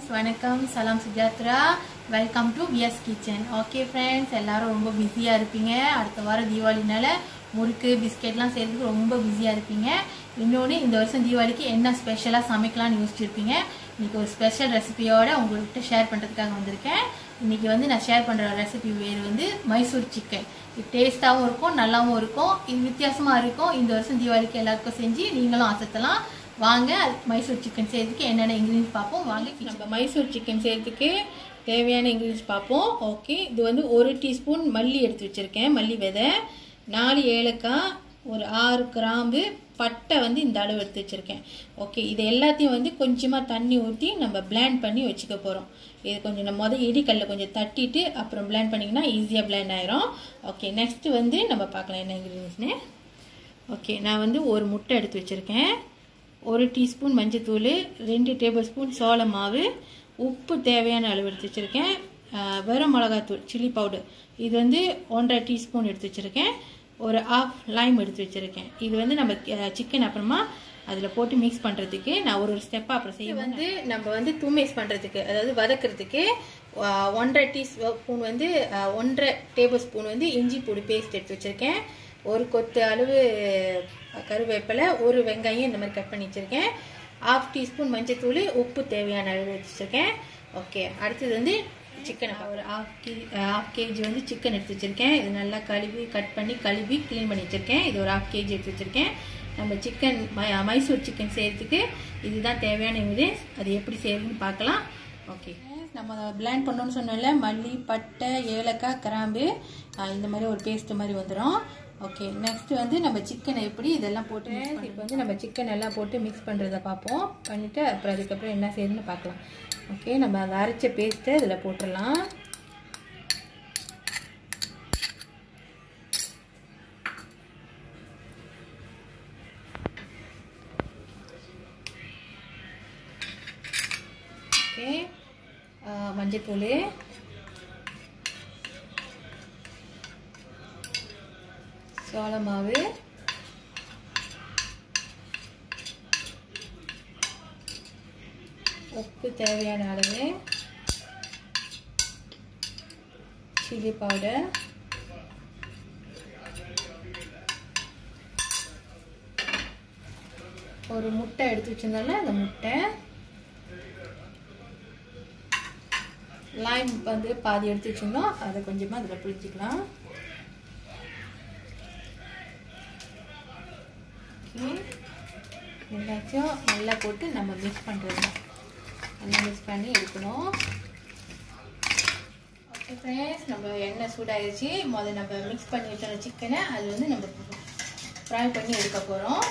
friends வணக்கம் சலாம் Sujathra welcome to VS kitchen okay friends எல்லாரும் ரொம்ப பிஸியாக இருப்பீங்க அடுத்த வாரம் தீபாவளினால முறுக்கு பிஸ்கெட்லாம் செய்கிறதுக்கு ரொம்ப பிஸியாக இருப்பீங்க இன்னொன்று இந்த வருஷம் தீபாவளிக்கு என்ன ஸ்பெஷலாக சமைக்கலாம்னு யோசிச்சிருப்பீங்க இன்னைக்கு ஒரு ஸ்பெஷல் ரெசிபியோட உங்கள்கிட்ட ஷேர் பண்ணுறதுக்காக வந்திருக்கேன் இன்னைக்கு வந்து நான் ஷேர் பண்ணுற ரெசிபி பேர் வந்து மைசூர் சிக்கன் இது டேஸ்ட்டாகவும் இருக்கும் நல்லாவும் இருக்கும் இது வித்தியாசமாக இருக்கும் இந்த வருஷம் தீபாவளிக்கு எல்லாருக்கும் செஞ்சு நீங்களும் அசத்தலாம் வாங்க அது மைசூர் சிக்கன் செய்யறதுக்கு என்னென்ன இன்க்ரீடியன்ஸ் பார்ப்போம் வாங்க நம்ம மைசூர் சிக்கன் செய்யறதுக்கு தேவையான இன்க்ரீடியன்ஸ் பார்ப்போம் ஓகே இது வந்து ஒரு டீஸ்பூன் மல்லி எடுத்து வச்சுருக்கேன் மல்லி விதை நாலு ஏலக்காய் ஒரு ஆறு கிராம்பு பட்டை வந்து இந்த அளவு எடுத்து வச்சுருக்கேன் ஓகே இது எல்லாத்தையும் வந்து கொஞ்சமாக தண்ணி ஊற்றி நம்ம பிளேண்ட் பண்ணி வச்சுக்க போகிறோம் இது கொஞ்சம் நம்ம மொதல் இடிக்கல்ல கொஞ்சம் தட்டிட்டு அப்புறம் பிளேண்ட் பண்ணிங்கன்னா ஈஸியாக பிளேண்ட் ஆயிரும் ஓகே நெக்ஸ்ட் வந்து நம்ம பார்க்கலாம் என்ன இன்க்ரீடியன்ஸ்னு ஓகே நான் வந்து ஒரு முட்டை எடுத்து வச்சுருக்கேன் ஒரு டீஸ்பூன் மஞ்சத்தூள் ரெண்டு டேபிள் ஸ்பூன் சோள மாவு உப்பு தேவையான அளவு எடுத்து வச்சுருக்கேன் வெறும் மிளகாத்தூள் சில்லி பவுடர் இது வந்து ஒன்றரை டீஸ்பூன் எடுத்து வச்சுருக்கேன் ஒரு ஆஃப் லைம் எடுத்து வச்சுருக்கேன் இது வந்து நம்ம சிக்கன் அப்புறமா அதில் போட்டு மிக்ஸ் பண்ணுறதுக்கு நான் ஒரு ஒரு ஸ்டெப்பாக அப்புறம் செய்ய வந்து நம்ம வந்து தூமேஸ் பண்ணுறதுக்கு அதாவது வதக்கிறதுக்கு ஒன்றரை டீஸ்பூன் வந்து ஒன்றரை டேபிள் ஸ்பூன் வந்து இஞ்சி பூடி பேஸ்ட் எடுத்து வச்சுருக்கேன் ஒரு கொத்து அளவு கருவேப்பிலை ஒரு வெங்காயம் இந்த மாதிரி கட் பண்ணி வச்சுருக்கேன் ஆஃப் டீஸ்பூன் மஞ்சத்தூள் உப்பு தேவையான அளவு வச்சுருக்கேன் ஓகே அடுத்தது வந்து சிக்கனை ஒரு ஆஃப் கே ஆஃப் கேஜி வந்து சிக்கன் எடுத்து வச்சுருக்கேன் இது நல்லா கழுவி கட் பண்ணி கழுவி க்ளீன் பண்ணி வச்சுருக்கேன் இது ஒரு ஆஃப் கேஜி எடுத்து வச்சுருக்கேன் நம்ம சிக்கன் மைசூர் சிக்கன் செய்கிறதுக்கு இதுதான் தேவையான இன்க்ரீடியன்ஸ் அது எப்படி செய்யறதுன்னு பார்க்கலாம் ஓகே நம்ம பிளேண்ட் பண்ணோன்னு சொன்னோம்ல மல்லி பட்டை ஏலக்காய் கிராம்பு இந்த மாதிரி ஒரு பேஸ்ட் மாதிரி வந்துடும் ஓகே நெக்ஸ்ட் வந்து நம்ம சிக்கனை எப்படி இதெல்லாம் போட்டு இப்போ வந்து நம்ம சிக்கன் எல்லாம் போட்டு மிக்ஸ் பண்ணுறத பார்ப்போம் பண்ணிவிட்டு அப்புறம் அதுக்கப்புறம் என்ன செய்யுதுன்னு பார்க்கலாம் ஓகே நம்ம அந்த அரைச்ச பேஸ்ட்டை இதில் போட்டுடலாம் ஓகே மஞ்சத்தூள் சோள மாவு உப்பு தேவையான அளவு சில்லி பவுடர் ஒரு முட்டை எடுத்து வச்சிருந்தால அந்த முட்டை லைம் வந்து பாதி எடுத்து வச்சிருந்தோம் அதை கொஞ்சமாக அதில் பிடிச்சிக்கலாம் எல்லாத்தையும் நல்லா போட்டு நம்ம மிக்ஸ் பண்ணுறது நல்லா மிக்ஸ் பண்ணி எடுக்கணும் ஓகே ஃப்ரெண்ட்ஸ் நம்ம எண்ணெய் சூடாகிடுச்சு முதல்ல நம்ம மிக்ஸ் பண்ணி வச்சோம் சிக்கனை அது வந்து நம்ம ஃப்ரை பண்ணி எடுக்க போகிறோம்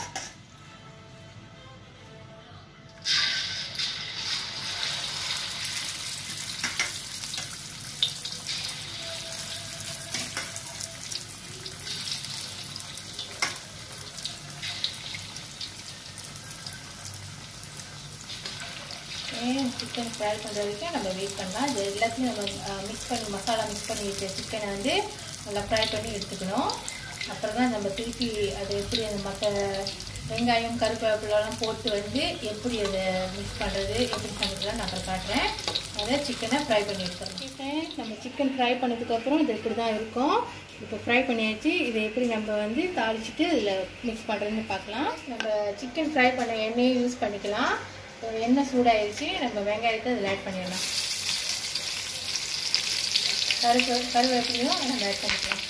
சிக்கன் ஃப்ரை பண்ணுற வரைக்கும் நம்ம வெயிட் பண்ணலாம் இது எல்லாத்தையும் நம்ம மிக்ஸ் பண்ணி மசாலா மிக்ஸ் பண்ணி வச்ச சிக்கனை வந்து நல்லா ஃப்ரை பண்ணி எடுத்துக்கணும் அப்புறம் தான் நம்ம திருப்பி அது எப்படி அந்த மற்ற வெங்காயம் கருவேப்பிலாம் போட்டு வந்து எப்படி அதை மிக்ஸ் பண்ணுறது எப்படி சமைக்கலாம் நான் அப்புறம் காட்டுறேன் அதை சிக்கனை ஃப்ரை பண்ணி எடுத்துறோம் சிக்கன் நம்ம சிக்கன் ஃப்ரை பண்ணதுக்கப்புறம் இது இப்படி தான் இருக்கும் இப்போ ஃப்ரை பண்ணியாச்சு இதை எப்படி நம்ம வந்து தாளிச்சிட்டு இதில் மிக்ஸ் பண்ணுறதுன்னு பார்க்கலாம் நம்ம சிக்கன் ஃப்ரை பண்ண எண்ணெயை யூஸ் பண்ணிக்கலாம் எண்ணெய் சூடாயிருச்சு நம்ம வெங்காயத்தை அதில் ஆட் பண்ணிடலாம் கருப்பு கருவேப்பிலையும் நம்ம ஆட் பண்ணிக்கலாம்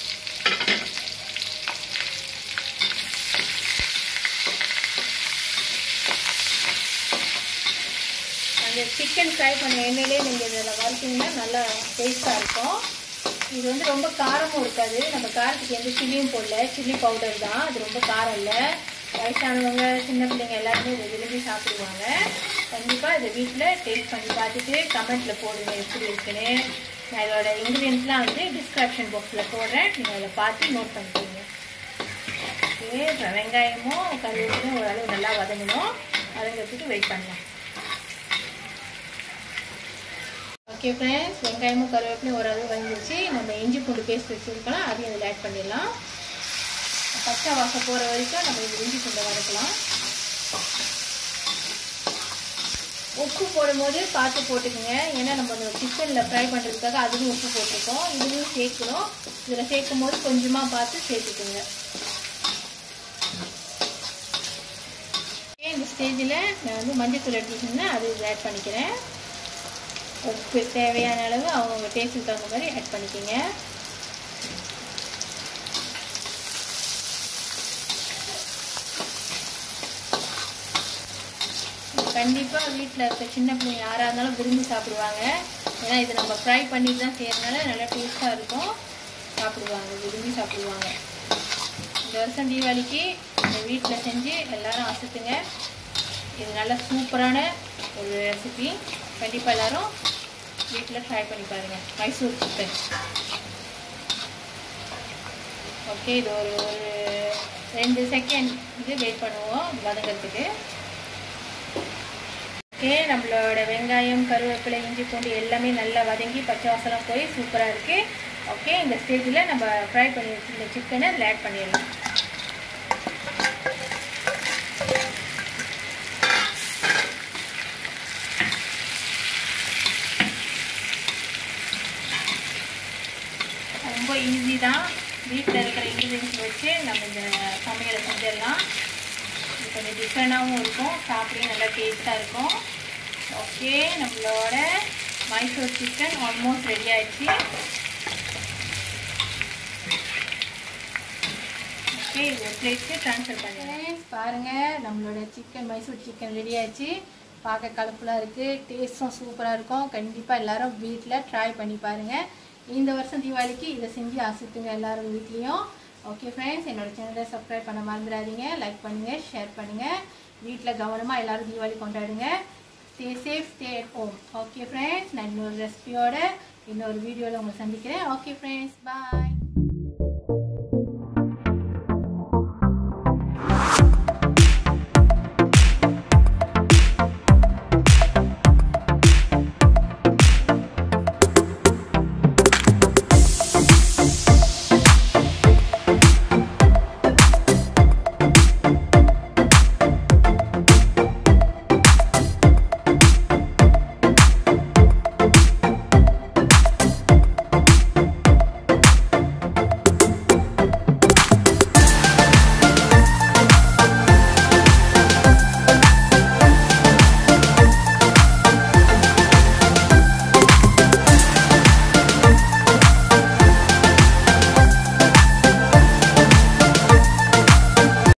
அந்த சிக்கன் ஃப்ரை பண்ண எண்ணெயிலே நீங்கள் இதில் வறுத்தீங்கன்னா நல்லா டேஸ்ட்டாக இருக்கும் இது வந்து ரொம்ப காரமும் இருக்காது நம்ம காரத்துக்கு எந்த சில்லியும் போடல சில்லி பவுடர் தான் அது ரொம்ப காரம் இல்லை வயசானவங்க சின்ன பிள்ளைங்க எல்லாருமே இதை விரும்பி சாப்பிடுவாங்க கண்டிப்பாக இதை வீட்டில் டேஸ்ட் பண்ணி பார்த்துட்டு கமெண்ட்டில் போடுங்க எப்படி இருக்குன்னு நான் இதோட இன்க்ரீடியன்ஸ்லாம் வந்து டிஸ்கிரிப்ஷன் பாக்ஸில் போடுறேன் நீங்கள் அதில் பார்த்து நோட் பண்ணிக்கோங்க ஓகே இப்போ வெங்காயமும் கருவேப்பிலையும் ஓரளவு நல்லா வதங்கணும் வதங்கிறதுக்கு வெயிட் பண்ணலாம் ஓகே ஃப்ரெண்ட்ஸ் வெங்காயமும் கருவேப்பிலையும் ஓரளவு வந்துருச்சு நம்ம இஞ்சி பூண்டு பேஸ்ட் வச்சுருக்கலாம் அதையும் அதில் ஆட் பண்ணிடலாம் பச்சை வாசம் போகிற வரைக்கும் நம்ம இந்த இஞ்சி பூண்டை வதக்கலாம் உப்பு போடும்போது பார்த்து போட்டுக்கோங்க ஏன்னா நம்ம அந்த சிக்கனில் ஃப்ரை பண்ணுறதுக்காக அதுலேயும் உப்பு போட்டிருக்கோம் இதுலேயும் சேர்க்கணும் இதில் சேர்க்கும் போது கொஞ்சமாக பார்த்து சேர்த்துக்குங்க இந்த ஸ்டேஜில் நான் வந்து மஞ்சத்தூள் எடுத்துக்கிட்டேன்னா அது ஆட் பண்ணிக்கிறேன் உப்பு தேவையான அளவு அவங்கவுங்க டேஸ்ட்டுக்கு தகுந்த மாதிரி ஆட் பண்ணிக்கோங்க கண்டிப்பாக வீட்டில் இருக்க சின்ன பிள்ளைங்க யாராக இருந்தாலும் விரும்பி சாப்பிடுவாங்க ஏன்னா இது நம்ம ஃப்ரை பண்ணி தான் செய்யறதுனால நல்லா டேஸ்ட்டாக இருக்கும் சாப்பிடுவாங்க விரும்பி சாப்பிடுவாங்க இந்த வருஷம் தீபாவளிக்கு இந்த வீட்டில் செஞ்சு எல்லாரும் அசத்துங்க இது நல்லா சூப்பரான ஒரு ரெசிபி கண்டிப்பாக எல்லாரும் வீட்டில் ட்ரை பண்ணி பாருங்கள் மைசூர் சிக்கன் ஓகே இது ஒரு ஒரு ரெண்டு செகண்ட் இது வெயிட் பண்ணுவோம் வதங்கிறதுக்கு ஓகே நம்மளோட வெங்காயம் கருவேப்பிலை இஞ்சி பூண்டு எல்லாமே நல்லா வதங்கி பச்சை வாசலாம் போய் சூப்பராக இருக்குது ஓகே இந்த ஸ்டேஜில் நம்ம ஃப்ரை பண்ணி வச்சுருந்த சிக்கனை அதில் ஆட் பண்ணிடலாம் ரொம்ப ஈஸி தான் வீட்டில் இருக்கிற இன்க்ரீடியன்ஸ் வச்சு நம்ம இந்த சமையலை செஞ்சிடலாம் இது கொஞ்சம் டிஃப்ரெண்டாகவும் இருக்கும் சாப்பிடவே நல்லா டேஸ்ட்டாக இருக்கும் ஓகே நம்மளோட மைசூர் சிக்கன் ஆல்மோஸ்ட் ரெடி ஆயிடுச்சு ஓகே இது பிளேட்க்கு ட்ரான்ஸ்ஃபர் பண்ணுறேன் பாருங்கள் நம்மளோட சிக்கன் மைசூர் சிக்கன் ரெடி ஆயிடுச்சு பார்க்க கலர்ஃபுல்லாக இருக்குது டேஸ்ட்டும் சூப்பராக இருக்கும் கண்டிப்பாக எல்லாரும் வீட்டில் ட்ரை பண்ணி பாருங்கள் இந்த வருஷம் தீபாவளிக்கு இதை செஞ்சு அசுத்துங்க எல்லாரும் வீட்லேயும் ஓகே ஃப்ரெண்ட்ஸ் என்னோட சேனலை சப்ஸ்கிரைப் பண்ண மறந்துடாதீங்க லைக் பண்ணுங்கள் ஷேர் பண்ணுங்கள் வீட்டில் கவனமாக எல்லோரும் தீபாவளி கொண்டாடுங்க stay safe stay at home okay friends நான் இன்னொரு ரெசிபியோட இன்னொரு வீடியோவில் உங்களை சந்திக்கிறேன் ஓகே ஃப்ரெண்ட்ஸ் பாய்